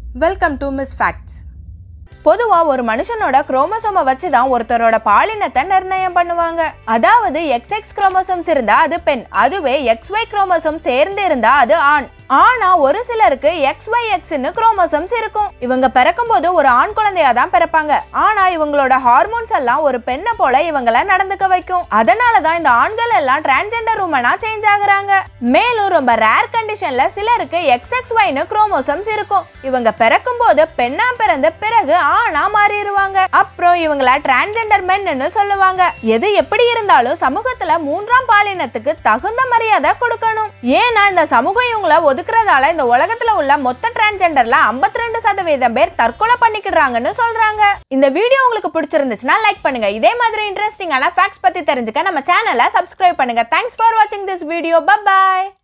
welcome to miss facts பொதுவா ஒரு மனுஷனோட குரோமோசோமை வச்சு தான் ஒருத்தரோட பாலினத்தை நிர்ணயம் பண்ணுவாங்க அதாவது எக்ஸ் எக்ஸ் குரோமோசோம்ஸ் இருந்தா அது பெண் அதுவே எக்ஸ் ஒய் குரோமோசோம் சேர்ந்து இருந்தா அது ஆண் ஆனா ஒரு சிலருக்கு எக்ஸ் ஒய் எக்ஸ்னு குரோமோசோம்ஸ் இருக்கும் இவங்க பிறக்கும்போது ஒரு ஆண் குழந்தையா தான் பிறப்பாங்க ஆனா இவங்களோட ஹார்மோன்ஸ் எல்லாம் ஒரு பெண்ணை போல இவங்கள நடந்துக்க வைக்கும் அதனால தான் இந்த ஆண்கள் எல்லாம் டிரான்ஜெண்டர் உமனா சேஞ்ச் ஆகுறாங்க மேலும் ரொம்ப ரேர் கண்டிஷன்ல சிலருக்கு எக்ஸ் எக்ஸ் ஒய்னு குரோமோசோம்ஸ் இருக்கும் இவங்க பிறக்கும்போது பெண்ணா பிறந்து பிறகு ஆணா மாறிடுவாங்க அப்புறம் இவங்கள டிரான்ஜெண்டர் மென்னு சொல்லுவாங்க எது எப்படி இருந்தாலும் சமூகத்துல மூன்றாம் பாலினத்துக்கு தகுந்த மரியாதை கொடுக்கணும் ஏன்னா இந்த சமூகம் இவங்கள ஒதுக்குறதால இந்த உலகத்துல உள்ள மொத்த டிரான்ஜெண்டர்ல 52% ரெண்டு சதவீதம் பேர் தற்கொலை பண்ணிக்கிறாங்கன்னு சொல்றாங்க இந்த வீடியோ உங்களுக்கு பிடிச்சிருந்துச்சுன்னா லைக் பண்ணுங்க இதே மாதிரி இன்ட்ரெஸ்டிங்கான ஃபேக்ட்ஸ் பத்தி தெரிஞ்சுக்க நம்ம சேனலை சப்ஸ்கிரைப் பண்ணுங்க தேங்க்ஸ் ஃபார் வாட்சிங் திஸ் வீடியோ பை